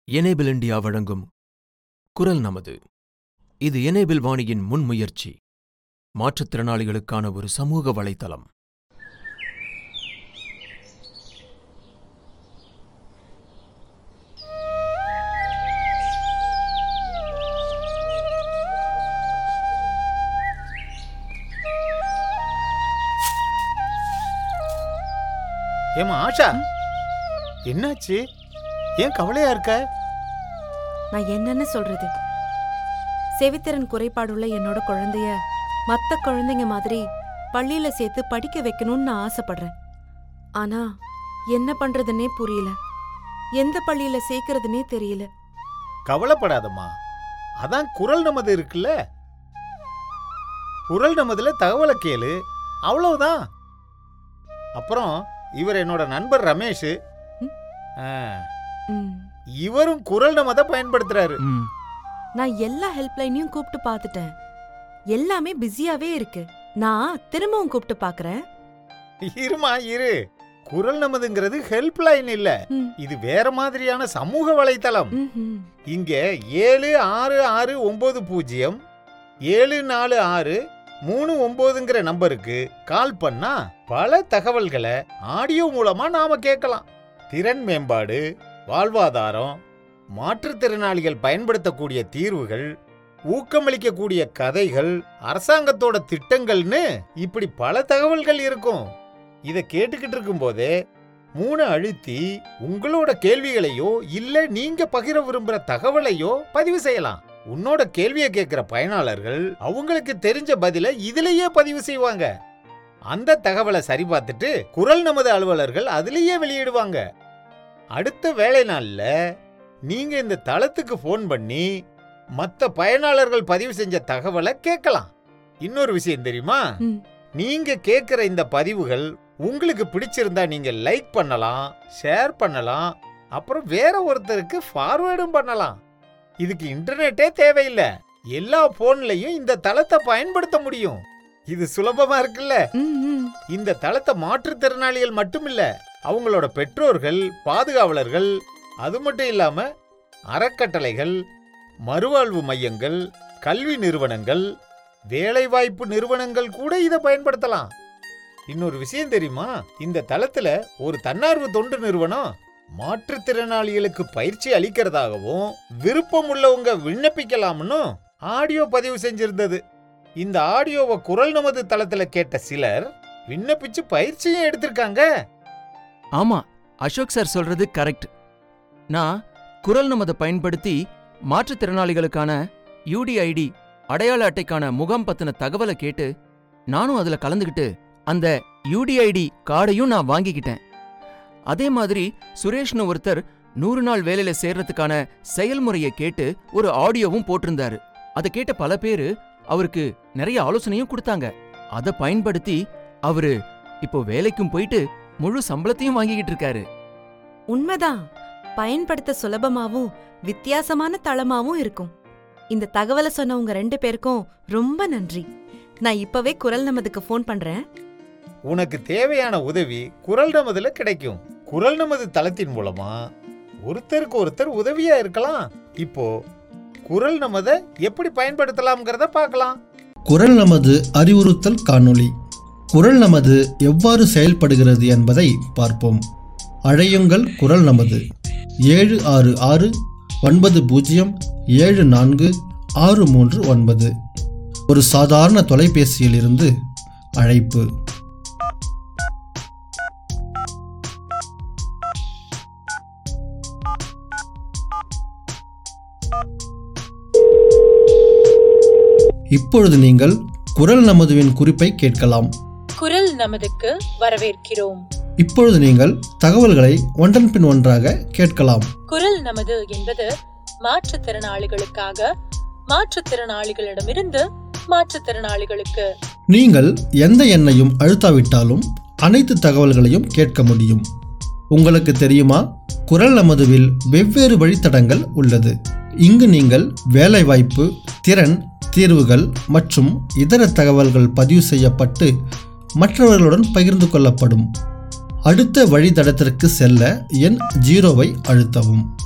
Enable India வழங்கும் குரல் நமது இது எனேபிள் வாணியின் முன்முயற்சி மாற்றுத்திறனாளிகளுக்கான ஒரு சமூக வலைத்தளம் ஏமா ஆஷா என்னாச்சு ஏன் கவலையா இருக்க நான் என்னன்னு சொல்றது செவித்திறன் குறைபாடுள்ள என்னோட குழந்தைய மத்த குழந்தைங்க மாதிரி பள்ளியில சேர்த்து படிக்க வைக்கணும்னு நான் ஆசைப்படுறேன் ஆனா என்ன பண்றதுன்னே புரியல எந்த பள்ளியில சேர்க்கறதுனே தெரியல கவலைப்படாதம்மா அதான் குரல் நமது இருக்குல்ல குரல் நமதுல தகவலை கேளு அவ்வளவுதான் அப்புறம் இவர் என்னோட நண்பர் ரமேஷ் ம். ஆ, ம். இவரும் குரல் நமதை பயன்படுத்துறாரு ம், நான் எல்லா ஹெல்ப்லைனையும் கூப்பிட்டு பார்த்துட்டேன் எல்லாமே பிஸியாவே இருக்கு நான் திரும்பவும் கூப்பிட்டு பார்க்கறேன் இருமா இரு குரல் நமதுங்கிறது ஹெல்ப் லைன் இல்ல ம். இது வேற மாதிரியான சமூக வலைத்தளம் ம்ஹும். இங்க ஏழு ஆறு ஆறு ஒன்பது பூஜ்ஜியம் ஏழு நாலு ஆறு மூணு ஒன்பதுங்கிற நம்பருக்கு கால் பண்ணா பல தகவல்களை ஆடியோ மூலமா நாம கேட்கலாம் திறன் மேம்பாடு வாழ்வாதாரம் மாற்றுத்திறனாளிகள் பயன்படுத்தக்கூடிய தீர்வுகள் ஊக்கமளிக்கக்கூடிய கதைகள் அரசாங்கத்தோட திட்டங்கள்னு இப்படி பல தகவல்கள் இருக்கும் இத கேட்டுக்கிட்டு இருக்கும்போதே மூணு அழுத்தி உங்களோட கேள்விகளையோ இல்ல நீங்க பகிர விரும்புற தகவலையோ பதிவு செய்யலாம் உன்னோட கேள்வியை கேட்கிற பயனாளர்கள் அவங்களுக்கு தெரிஞ்ச பதில இதுலயே பதிவு செய்வாங்க அந்த தகவலை சரி பார்த்துட்டு குரல் நமது அலுவலர்கள் அதுலயே வெளியிடுவாங்க அடுத்த வேலை நாள்ல நீங்க இந்த தளத்துக்கு ஃபோன் பண்ணி மத்த பயனாளர்கள் பதிவு செஞ்ச தகவலை கேட்கலாம் இன்னொரு விஷயம் தெரியுமா ம். நீங்க கேட்கிற இந்த பதிவுகள் உங்களுக்கு பிடிச்சிருந்தா நீங்க லைக் பண்ணலாம் ஷேர் பண்ணலாம் அப்புறம் வேற ஒருத்தருக்கு ஃபார்வேர்டும் பண்ணலாம் இதுக்கு இன்டர்நெட்டே தேவையில்லை எல்லா போன்லயும் இந்த தளத்தை பயன்படுத்த முடியும் இது சுலபமா இருக்குல்ல ம், ம். இந்த தளத்தை மாற்றுத்திறனாளிகள் மட்டுமில்ல அவங்களோட பெற்றோர்கள் பாதுகாவலர்கள் அது மட்டும் இல்லாம அறக்கட்டளைகள் மறுவாழ்வு மையங்கள் கல்வி நிறுவனங்கள் வேலைவாய்ப்பு நிறுவனங்கள் கூட இதை பயன்படுத்தலாம் இன்னொரு விஷயம் தெரியுமா இந்த தளத்துல ஒரு தன்னார்வ தொண்டு நிறுவனம் மாற்றுத்திறனாளிகளுக்கு பயிற்சி அளிக்கிறதாகவும் விருப்பம் உள்ளவங்க விண்ணப்பிக்கலாம்னு ஆடியோ பதிவு செஞ்சிருந்தது இந்த ஆடியோவை குரல் நமது தளத்துல கேட்ட சிலர் விண்ணப்பிச்சு பயிற்சியும் எடுத்திருக்காங்க ஆமா அசோக் சார் சொல்றது கரெக்ட் நான் குரல் நமதை பயன்படுத்தி மாற்றுத்திறனாளிகளுக்கான யூடிஐடி அடையாள அட்டைக்கான முகாம் பத்தின தகவலை கேட்டு நானும் அதுல கலந்துக்கிட்டு அந்த யூடிஐடி கார்டையும் நான் வாங்கிக்கிட்டேன் அதே மாதிரி சுரேஷ்னு ஒருத்தர் நூறு நாள் வேலையில சேர்றதுக்கான செயல்முறையை கேட்டு ஒரு ஆடியோவும் போட்டிருந்தாரு அதை கேட்ட பல பேரு அவருக்கு நிறைய ஆலோசனையும் கொடுத்தாங்க அதை பயன்படுத்தி அவரு இப்போ வேலைக்கும் போயிட்டு முழு சம்பளத்தையும் வாங்கிக்கிட்டு இருக்காரு உண்மைதான் பயன்படுத்த சுலபமாவும் வித்தியாசமான தளமாவும் இருக்கும் இந்த தகவலை சொன்ன உங்க ரெண்டு பேருக்கும் ரொம்ப நன்றி நான் இப்பவே குரல் நமதுக்கு ஃபோன் பண்றேன் உனக்கு தேவையான உதவி குரல் நமதுல கிடைக்கும் குரல் நமது தளத்தின் மூலமா ஒருத்தருக்கு ஒருத்தர் உதவியா இருக்கலாம் இப்போ குரல் நமதை எப்படி பயன்படுத்தலாம்ங்கிறத பார்க்கலாம் குரல் நமது அறிவுறுத்தல் காணொளி குரல் நமது எவ்வாறு செயல்படுகிறது என்பதை பார்ப்போம் அழையுங்கள் குரல் நமது ஏழு ஆறு ஆறு ஒன்பது பூஜ்ஜியம் ஏழு நான்கு ஆறு மூன்று ஒன்பது ஒரு சாதாரண தொலைபேசியில் இருந்து அழைப்பு இப்பொழுது நீங்கள் குரல் நமதுவின் குறிப்பை கேட்கலாம் குரல் நமதுக்கு வரவேற்கிறோம் இப்பொழுது நீங்கள் தகவல்களை ஒன்றன் பின் ஒன்றாக கேட்கலாம் குரல் நமது என்பது மாற்றுத்திறனாளிகளுக்காக மாற்றுத்திறனாளிகளிடமிருந்து மாற்றுத்திறனாளிகளுக்கு நீங்கள் எந்த எண்ணையும் அழுத்தாவிட்டாலும் அனைத்து தகவல்களையும் கேட்க முடியும் உங்களுக்கு தெரியுமா குரல் நமதுவில் வெவ்வேறு வழித்தடங்கள் உள்ளது இங்கு நீங்கள் வேலைவாய்ப்பு திறன் தீர்வுகள் மற்றும் இதர தகவல்கள் பதிவு செய்யப்பட்டு மற்றவர்களுடன் பகிர்ந்து கொள்ளப்படும் அடுத்த வழித்தடத்திற்கு செல்ல எண் ஜீரோவை அழுத்தவும்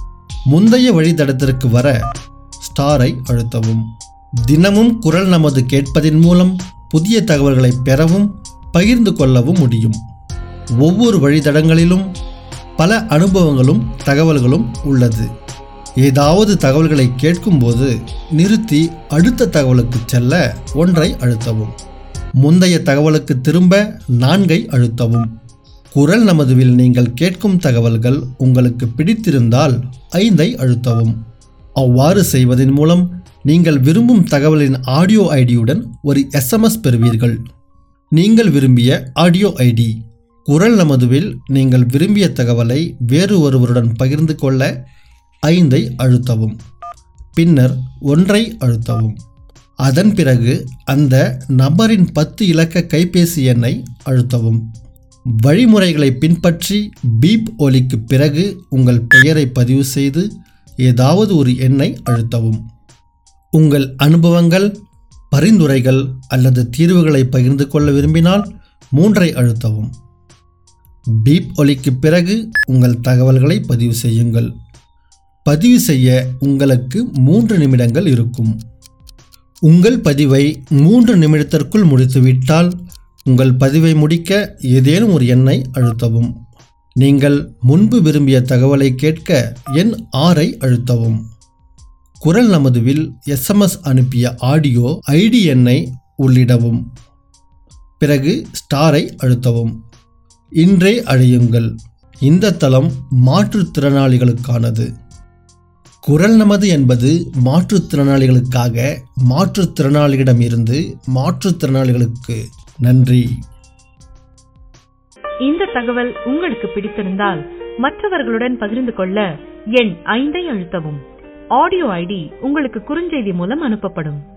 முந்தைய வழித்தடத்திற்கு வர ஸ்டாரை அழுத்தவும் தினமும் குரல் நமது கேட்பதின் மூலம் புதிய தகவல்களை பெறவும் பகிர்ந்து கொள்ளவும் முடியும் ஒவ்வொரு வழித்தடங்களிலும் பல அனுபவங்களும் தகவல்களும் உள்ளது ஏதாவது தகவல்களை கேட்கும்போது நிறுத்தி அடுத்த தகவலுக்கு செல்ல ஒன்றை அழுத்தவும் முந்தைய தகவலுக்கு திரும்ப நான்கை அழுத்தவும் குரல் நமதுவில் நீங்கள் கேட்கும் தகவல்கள் உங்களுக்கு பிடித்திருந்தால் ஐந்தை அழுத்தவும் அவ்வாறு செய்வதன் மூலம் நீங்கள் விரும்பும் தகவலின் ஆடியோ ஐடியுடன் ஒரு எஸ்எம்எஸ் பெறுவீர்கள் நீங்கள் விரும்பிய ஆடியோ ஐடி குரல் நமதுவில் நீங்கள் விரும்பிய தகவலை வேறு ஒருவருடன் பகிர்ந்து கொள்ள ஐந்தை அழுத்தவும் பின்னர் ஒன்றை அழுத்தவும் அதன் பிறகு அந்த நபரின் பத்து இலக்க கைபேசி எண்ணை அழுத்தவும் வழிமுறைகளை பின்பற்றி பீப் ஒலிக்கு பிறகு உங்கள் பெயரை பதிவு செய்து ஏதாவது ஒரு எண்ணை அழுத்தவும் உங்கள் அனுபவங்கள் பரிந்துரைகள் அல்லது தீர்வுகளை பகிர்ந்து கொள்ள விரும்பினால் மூன்றை அழுத்தவும் பீப் ஒலிக்கு பிறகு உங்கள் தகவல்களை பதிவு செய்யுங்கள் பதிவு செய்ய உங்களுக்கு மூன்று நிமிடங்கள் இருக்கும் உங்கள் பதிவை மூன்று நிமிடத்திற்குள் முடித்துவிட்டால் உங்கள் பதிவை முடிக்க ஏதேனும் ஒரு எண்ணை அழுத்தவும் நீங்கள் முன்பு விரும்பிய தகவலை கேட்க எண் ஆறை அழுத்தவும் குரல் நமதுவில் எஸ்எம்எஸ் அனுப்பிய ஆடியோ ஐடி எண்ணை உள்ளிடவும் பிறகு ஸ்டாரை அழுத்தவும் இன்றே அழையுங்கள் இந்த தளம் மாற்றுத்திறனாளிகளுக்கானது குரல் நமது என்பது மாற்றுத்திறனாளிகளுக்காக மாற்றுத்திறனாளிகளிடமிருந்து மாற்றுத்திறனாளிகளுக்கு நன்றி இந்த தகவல் உங்களுக்கு பிடித்திருந்தால் மற்றவர்களுடன் பகிர்ந்து கொள்ள எண் ஐந்தை அழுத்தவும் ஆடியோ ஐடி உங்களுக்கு குறுஞ்செய்தி மூலம் அனுப்பப்படும்